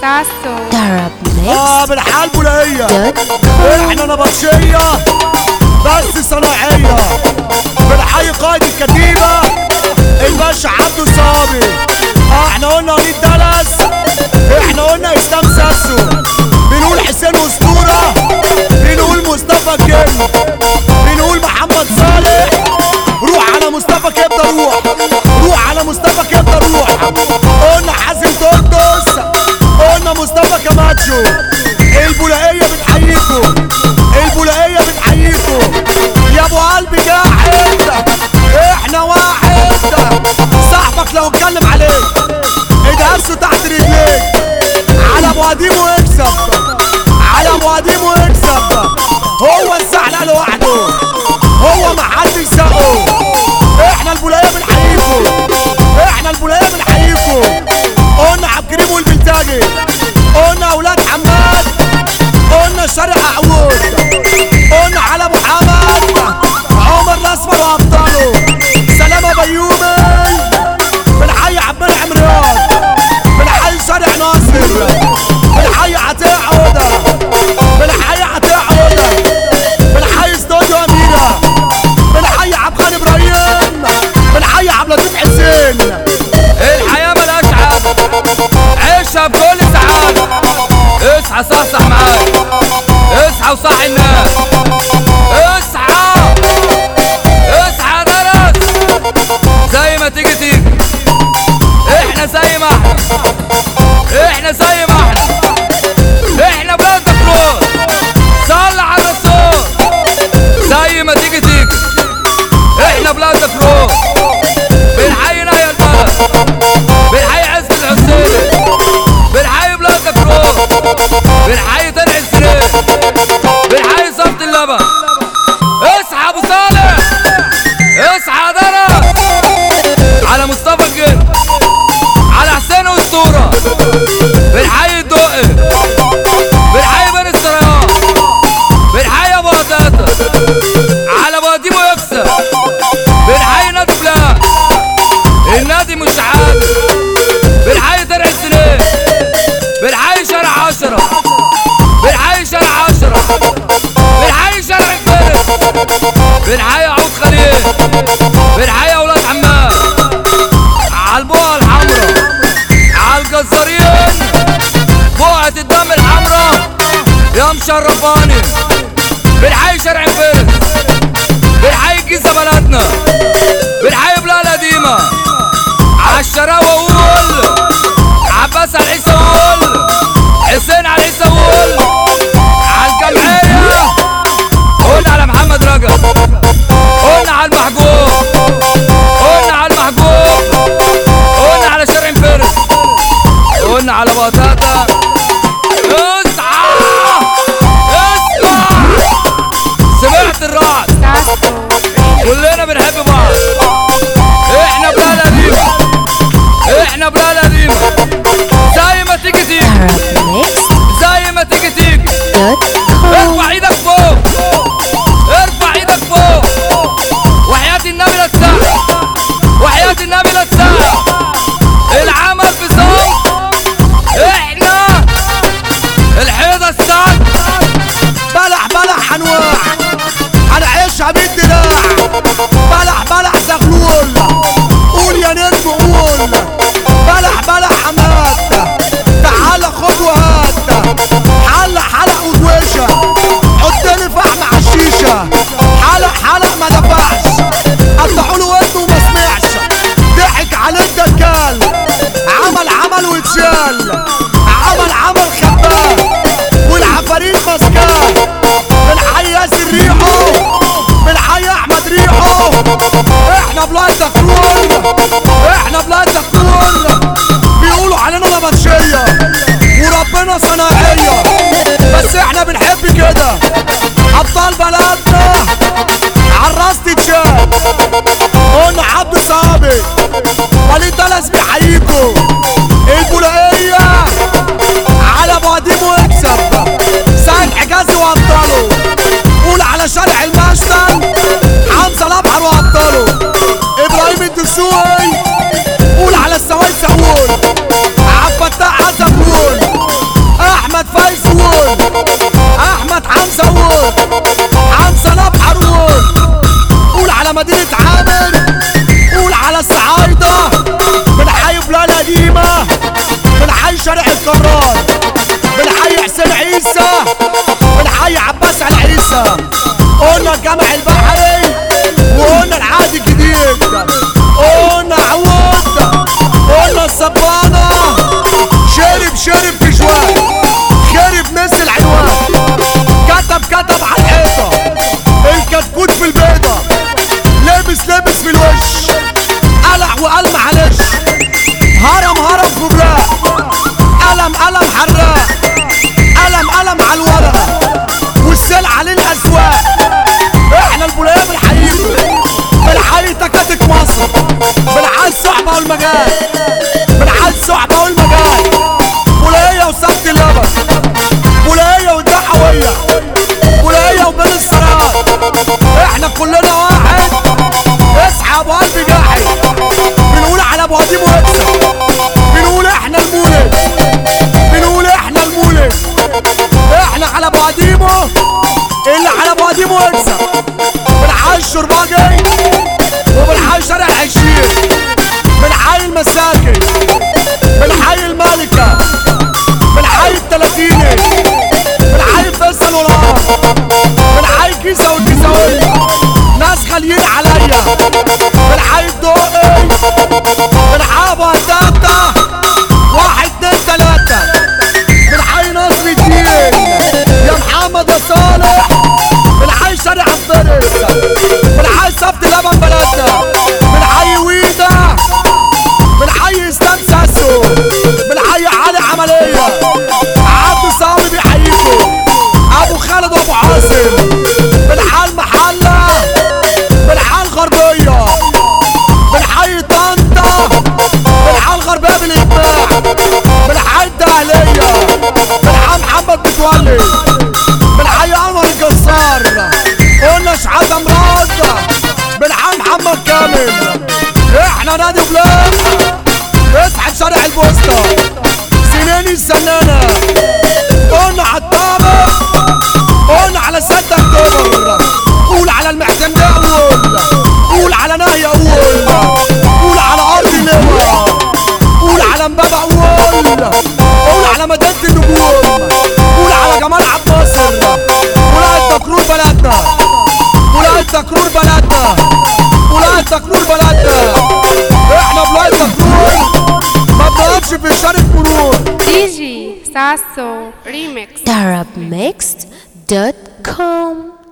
تاسو Arab اه Mix بالحال بولائية dot احنا نبطشية بس صناعية بالحي قائد الكتيبة الباشا عبده صابي اه احنا قلنا وليد دلس احنا قلنا اسلام ساسو بنقول حسين اسطورة بنقول مصطفى كم بنقول محمد صالح روح على مصطفى كبده روح روح على مصطفى كبده روح قلنا حازم تورتوس قلنا مصطفى كماتشو البولائية بتحييكم البولائية بتحييكم يا ابو قلبي جاحد احنا واحد صاحبك لو اتكلم عليك ادهسه تحت رجليك على ابو قديم ويكسب على ابو قديم ويكسب هو الزعلة لوحده هو محدش سقه احنا البولائية بنحييكم احنا البولائية بنحييكم قلنا عبد الكريم والبلتاجي قلنا اولاد حماد قلنا شارع عقود قلنا على ابو حمد عمر الاسمر وابطاله سلامة بيومي بنحيي عبد المنعم رياض بنحيي شارع ناصر بنحيي عتيق عودة بنحيي عتيق عودة بنحيي استوديو اميرة بنحيي عبد الغني ابراهيم بنحيي عبد اللطيف حسين الحياة ملهاش عاد عيشها بكل سعادة اصحى صحصح معاك اصحى وصحي الناس اصحى اصحى درس زي ما تيجي تيجي احنا زي ما احنا احنا زي ما احنا احنا بلاد دكرور صل على الرسول زي ما تيجي تيجي احنا بلاد دكرور بنحيي نايا البلد بنحيي عزب الحسيني بنحيي بلاد دكرور بنحيي ترع السرير بنحيي صفت اللبن اصحى ابو صالح اصحى درس على مصطفى الجن على حسين اسطوره بنحيي الدقي بنحيي بني السريان بنحيي ابو قتاته على ابو قديم ويكسب بنحيي نادي بلاد النادي مش عادل بنحيي درع السنين بنحيي شارع عشرة بنحيي شارع عشرة بنحيي شارع الفارس بنحيي عود خليل بنحيي اولاد عمان عالبقعة الحمراء عالجزارين بقعة الدم الحمراء يا مشرفاني بنحيي شارع الفارس بنحيي الجيزة بلدنا بنحيي بلاد قديمة عالشراوة قول عباس على العيسى قول حسين على العيسى قول عالجمعية قلنا على محمد رجب قلنا على المحجوب قلنا على المحجوب قلنا على شارع فارس قلنا على بطاطا اصحى اصحى سمعت الرعد تاسو كلنا بنحب بعض احنا بلاد قديمة احنا بلاد قديمة زي ما تيجي تيجي Arab Mix زي ما تيجي تيجي dot ارفع ايدك فوق ارفع ايدك فوق وحياة النبي لا تساعد وحياة النبي لا تساعد العمل في صمت احنا الحيضة السعد بلح بلح انواع انا عيشها بالدراع بلح بلح زغلول قول يا نجم قول بلح بلح حماد تعال خد وهات حلق حلق ودوشه حط لي فحم على الشيشه حلق حلق ما دفعش قطعوا له ودنه وما سمعش ضحك عليه الدجال عمل عمل واتشال عمل عمل خباه والعفاريت ماسكاه بنحيي ياسر ريحه بنحيي احمد ريحه احنا بلاد دكرور احنا بلاد دكرور بيقولوا علينا نبطشيه وربنا صناعيه بس احنا بنحب كده ابطال بلدنا عالراس تتشال قلنا عبد صابي وليد دلس بيحييكوا البولائية على ابو قديم ويكسب سعد حجازي وابطاله قول على شارع المشتل حمزه الابحر وابطاله ابراهيم الدسوقي قول على السواق سهول عبد الفتاح عزب قول شارع الكرار بنحيي حسين عيسى بنحيي عباس على عيسى قلنا الجامع البحري وقلنا العهد الجديد قلنا عود قلنا الصبانة شرب شرب في شوال خرب نسي العنوان كتب كتب على الحيطة الكتكوت في البيضة لبس لبس في الوش قلع وقال معلش هرم هرم في براق قلم قلم حراق قلم قلم على الورقة والسلعة للأسواق احنا البوليه بنحييكم بنحيي تكاتك مصر بنحيي الصحبة والمجال بنحيي الصحبة والمجال بوليه وسبت اللبن بوليه والدحوية بوليه وبين الصراط احنا كلنا واحد اصحى ابو قلبي جاحد بنقول على ابو قديم واكسب بنقول احنا المولد بنقول احنا المولد احنا على ابو قديمه اللي على ابو قديمه واكسب بنحيي الشرباجي وبنحيي شارع العشير بنحيي المساكن بنحيي الملكه بنحيي التلاتيني بنحيي فيصل والهرم بنحيي كيسه والكيساويه ناس غاليين عليا بنحيي الدقي بنحيي ابو هداتا واحد اتنين تلاته بنحيي نصر الدين يا محمد يا صالح بنحيي شارع عبدالرس بنحيي سبت لبن بلدنا بنحيي ويدا بنحيي اسلام ساسو بنحيي علي عمليه عبد صابر بيحييكم ابو خالد وابو عاصم بنحيي المحله بنحيي الغربيه بنحيي طنطا بنحيي الغربيه بالاجماع بنحيي الدهليه بنحيي محمد متولي بنحيي انور الجزار قلنا شحاته مراد بنحيي محمد كامل احنا نادي بلاد اصحى شارع البوسطة سناني السنانة قلنا على الطابق قلنا على 6 اكتوبر قول على المعتمد اول قول على نهي اول قول على ارض اللواء قول على امبابة اول قول على مدينة النجوم قول على جمال عبد الناصر ولاية تكرور بلدنا ولاية تكرور بلدنا ولاية تكرور بلدنا احنا بولاية تكرور ما بنقفش في إشارة مرور Gigi Sasso Remix Arabmixed.com